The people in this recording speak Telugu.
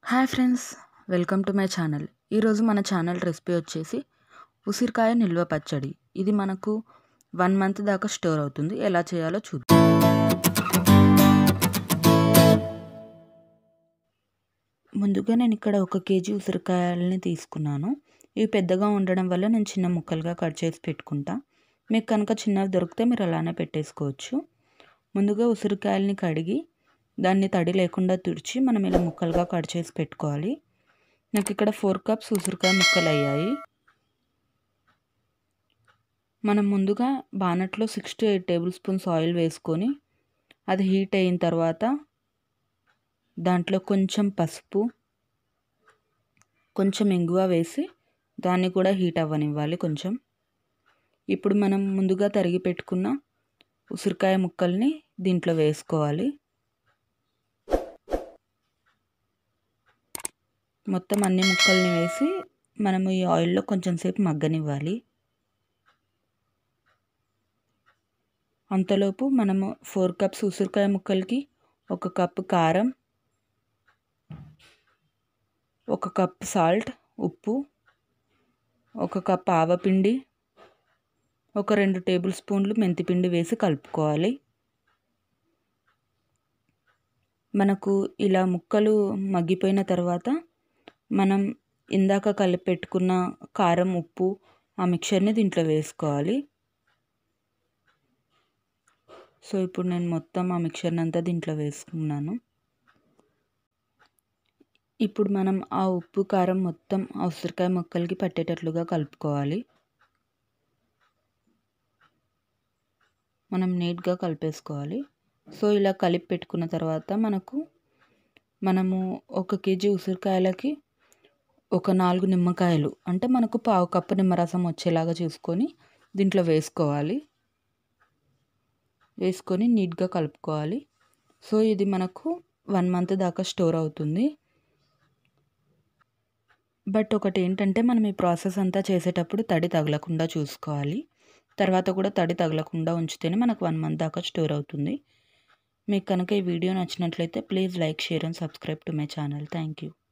hi friends welcome to my channel ఈరోజు మన ఛానల్ రెసిపీ వచ్చేసి ఉసిరికాయ నిల్వ పచ్చడి ఇది మనకు వన్ మంత్ దాకా స్టోర్ అవుతుంది ఎలా చేయాలో చూద్దాం ముందుగా నేను ఇక్కడ ఒక కేజీ ఉసిరికాయలని తీసుకున్నాను ఇవి పెద్దగా ఉండడం వల్ల నేను చిన్న ముక్కలుగా కట్ చేసి పెట్టుకుంటా మీకు కనుక చిన్నవి దొరికితే మీరు అలానే పెట్టేసుకోవచ్చు ముందుగా ఉసిరికాయలని కడిగి దాన్ని తడి లేకుండా తుడిచి మనం ఇలా ముక్కలుగా కట్ చేసి పెట్టుకోవాలి నాకు ఇక్కడ ఫోర్ కప్స్ ఉసిరికాయ ముక్కలు అయ్యాయి మనం ముందుగా బానట్లో six to eight table spoons oil వేసుకొని అది హీట్ అయిన తర్వాత దాంట్లో కొంచెం పసుపు కొంచెం ఇంగువ వేసి దాన్ని కూడా హీట్ అవ్వనివ్వాలి కొంచెం ఇప్పుడు మనం ముందుగా తరిగి పెట్టుకున్న ఉసిరికాయ ముక్కల్ని దీంట్లో వేసుకోవాలి మొత్తం అన్ని ముక్కల్ని వేసి మనము ఈ ఆయిల్లో కొంచెం సేపు మగ్గనివ్వాలి అంతలోపు మనము ఫోర్ కప్స్ ఉసిరికాయ ముక్కలకి ఒక కప్పు కారం ఒక కప్ సాల్ట్ ఉప్పు ఒక కప్ ఆవపిండి ఒక రెండు టేబుల్ స్పూన్లు మెంతిపిండి వేసి కలుపుకోవాలి మనకు ఇలా ముక్కలు మగ్గిపోయిన తర్వాత మనం ఇందాక కలిపి పెట్టుకున్న కారం ఉప్పు ఆ మిక్చర్ని దీంట్లో వేసుకోవాలి సో ఇప్పుడు నేను మొత్తం ఆ మిక్చర్ని అంతా దీంట్లో వేసుకున్నాను ఇప్పుడు మనం ఆ ఉప్పు కారం మొత్తం ఆ ఉసిరికాయ ముక్కలకి పట్టేటట్లుగా కలుపుకోవాలి మనం నీట్గా కలిపేసుకోవాలి సో ఇలా కలిపి పెట్టుకున్న తర్వాత మనకు మనము ఒక కేజీ ఉసిరికాయలకి ఒక నాలుగు నిమ్మకాయలు అంటే మనకు పావు కప్పు నిమ్మరసం వచ్చేలాగా చూసుకొని దీంట్లో వేసుకోవాలి వేసుకొని నీట్గా కలుపుకోవాలి సో ఇది మనకు వన్ మంత్ దాకా స్టోర్ అవుతుంది బట్ ఒకటి ఏంటంటే మనం ఈ ప్రాసెస్ అంతా చేసేటప్పుడు తడి తగలకుండా చూసుకోవాలి తర్వాత కూడా తడి తగలకుండా ఉంచితేనే మనకు వన్ మంత్ దాకా స్టోర్ అవుతుంది మీకు కనుక ఈ వీడియో నచ్చినట్లయితే please like share and subscribe to my channel thank you